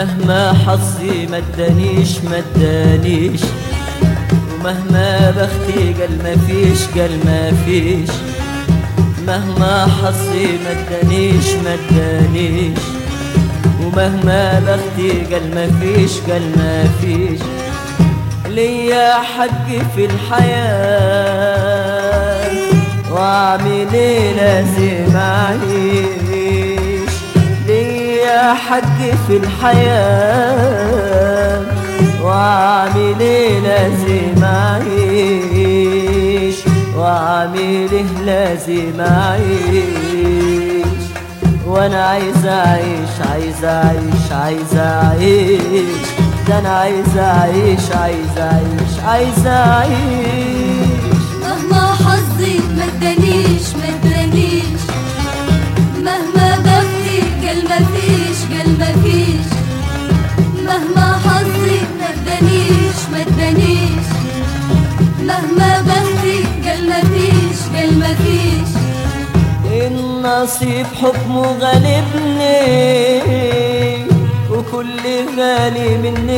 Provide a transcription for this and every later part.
مهما حظي مدانيش مدانيش ومهما بختي قال مفيش قال مفيش مهما حظي مدانيش مدانيش ومهما بختي قال مفيش قال مفيش ليا حق في الحياة واعمل ايه لازم اعيش ليا حق في الحياة واعمل ايه لازم اعيش واعمل ايه لازم اعيش وانا عايز اعيش عايز اعيش عايز اعيش ده انا عايز اعيش عايز اعيش عايز اعيش مهما حظي مدانيش مدانيش مهما بختي قال مفيش قال مفيش مهما حظي مدانيش مدانيش مهما بختي قال مفيش قال مفيش النصيب حكمه غالبني وكل غالي مني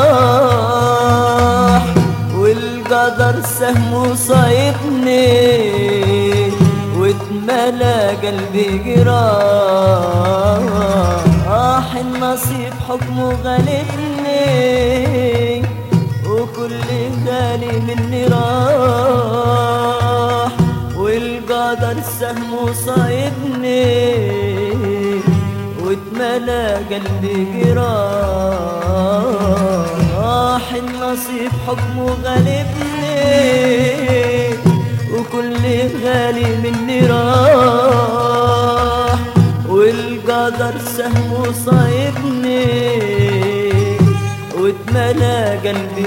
راح والقدر سهمه صايبني واتملى قلبي جراح النصيب حكمه غالبني وكل غالي مني راح والقدر سهمه صايبني واتملى قلبي جراح النصيب حكمه غالبني وكل غالي مني راح والقدر سهمه صايبني واتملى قلبي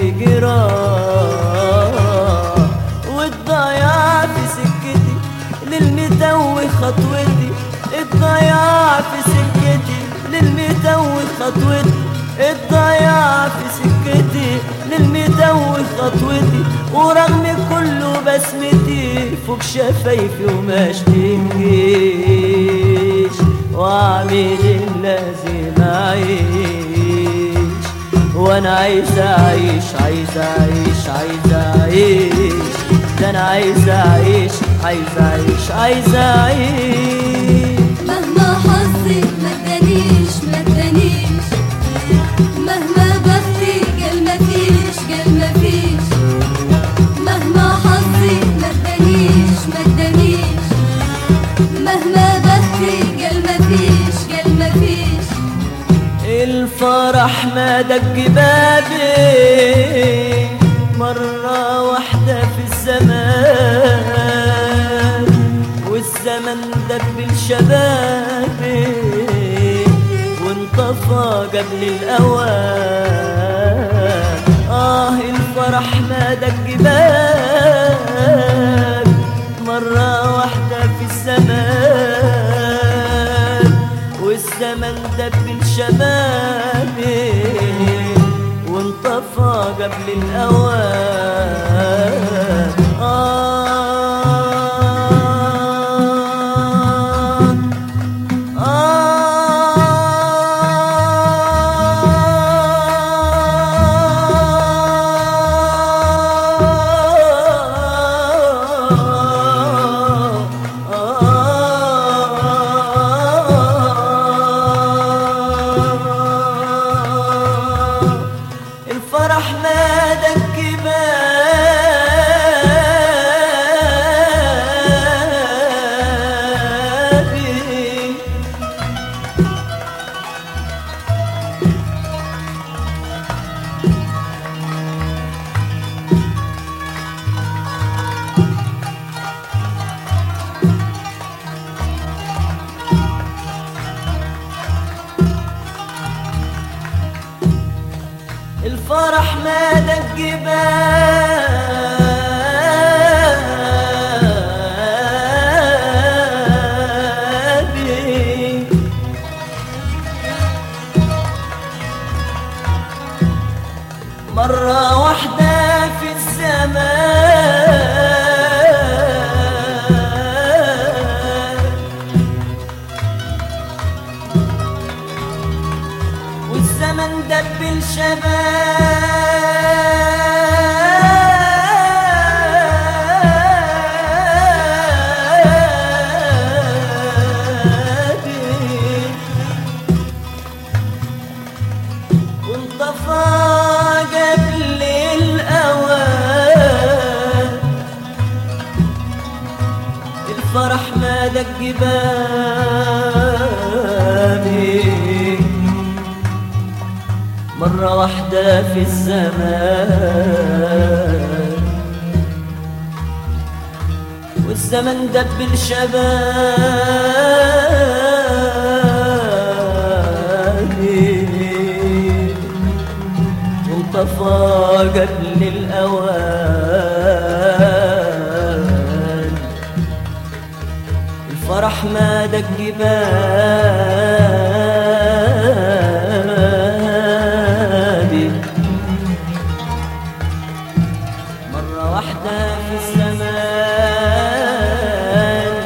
جراح والضياع في سكتي للمتوه خطوتي الضياع في سكتي للمتوه خطوتي الضياع في سكتي للمتوه خطوتي ورغم كله بسمتي فوق شفايفي وما اشتكيش واعمل اللازم اعيش وانا عايز اعيش عايز اعيش عايز اعيش ده انا عايز اعيش عايز اعيش عايز اعيش مهما حظي مدانيش مدانيش مهما بختي قال مفيش قال مفيش مهما حظي مدانيش مدانيش مهما بختي قال مفيش قال مفيش الفرح ما دق بابي مرة واحدة في الزمان والزمن دبل شبابي وانطفى قبل الأوان آه الفرح ما دق باب مرة واحدة في الزمان والزمن دبل شبابي وانطفى قبل الأوان آه الفرح ما دك بابي الفرح ما دق بابي مرة واحدة في الزمان والزمن والزمن دب الشباب وانطفى قبل الأوان الفرح ما دق بابي مرة واحدة في الزمان والزمن دب الشباب وانطفى قبل الأوان الفرح ما دق بابي مرة واحدة في الزمان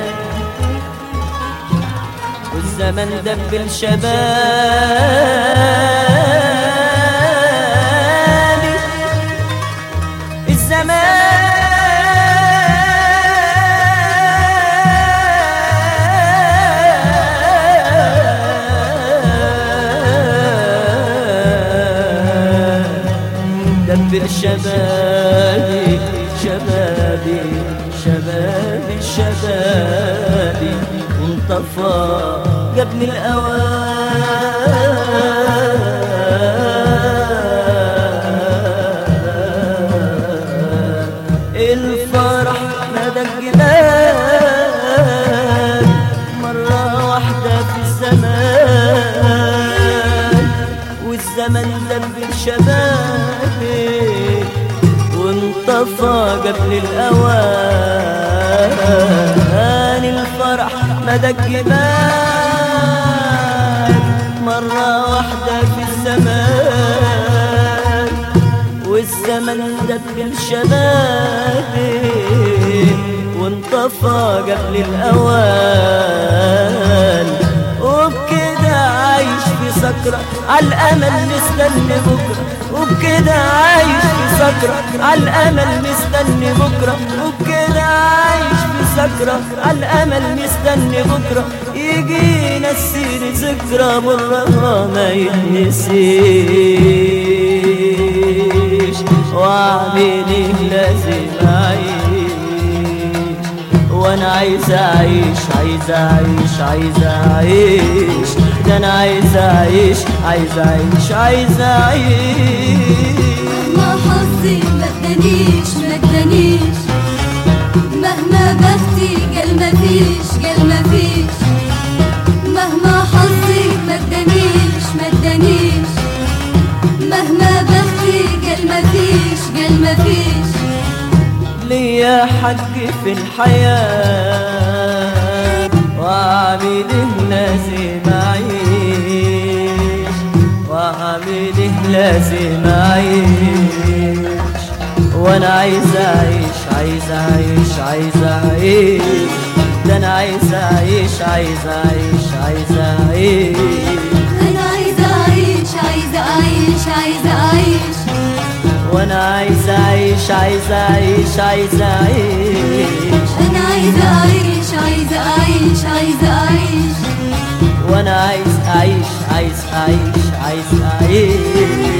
والزمن دب الشباب الزمان دبر شبابي شبابي شبابي شبابي وانطفى قبل الأوان الفرح ما دق باب مرة واحدة في الزمان والزمن دب الشباب وانطفى قبل الأوان الفرح ما دق باب مرة واحدة في الزمان والزمن دب الشباب وانطفى قبل الأوان وبكده عايش في سكرة عالأمل مستني بكرة وبكده عايش في سكرة عالأمل مستني بكرة وبكده عايش في سكرة عالأمل مستني بكرة يجينا السير ذكرى مرة ما يتنسيش وعميلي لازم أعيش وانا عايز اعيش عايز اعيش عايز اعيش ده انا عايز اعيش عايز اعيش عايز اعيش مهما حظي ما ادانيش ما ادانيش مهما بختي قال ما فيش قال ما فيش مهما حظي ما ادانيش ما ادانيش مهما بختي قال ما فيش قال ما فيش ليا حق في الحياة وعامله لازم أعيش وعامله لازم أعيش وأنا عايز أعيش عايز أعيش عايز أعيش ده أنا عايز أعيش عايز أعيش عايز أعيش انا عايزه اعيش عايزه اعيش عايزه اعيش وانا عايز اعيش عايز اعيش عايز اعيش انا عايزه اعيش عايزه اعيش عايزه اعيش وانا عايز اعيش عايز اعيش عايز اعيش